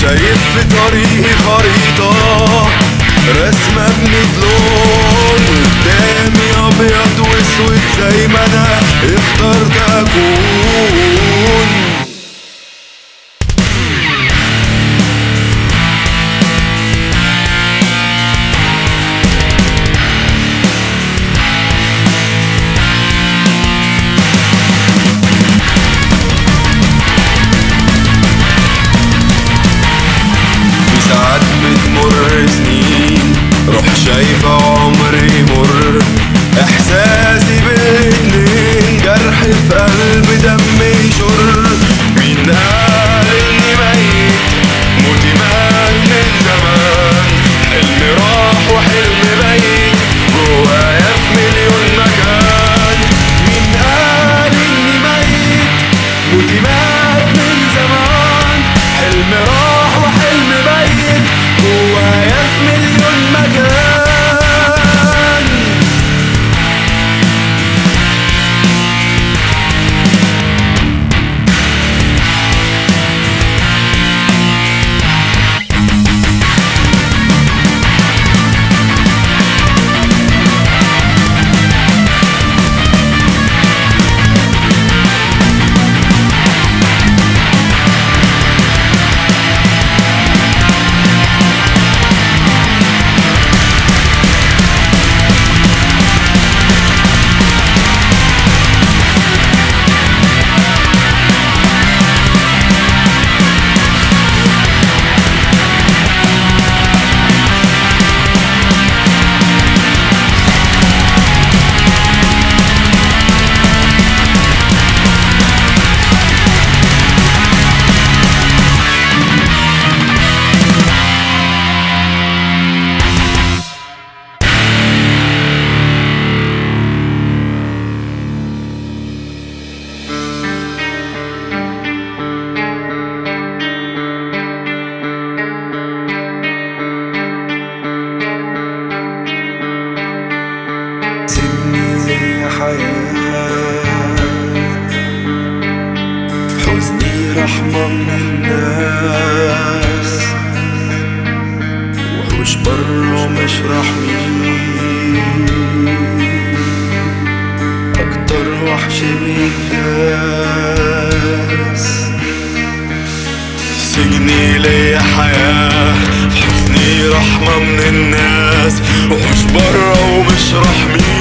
شايف في طريقي خريطة رسمة بميت لون قدامي أبيض وأسود زي ما أنا اخترت أكون في ساعات بتمر سنين روح شايفة عمري يمر احساسي بالاتنين جرح في قلبي دمي يجر مين قال اني ميت موتي مات من زمان حلمي راح وحلمي بيت جوايا في مليون مكان مين قال اني ميت موتي مات من زمان حلمي راح وحلمي بيت جوايا في مليون مكان سني زي حياة في حزني رحمة من الناس وحوش برا مش رحمين أكتر وحش بيداس سجني ليا حياة في حزني رحمة من الناس وحوش برا ومش رحمين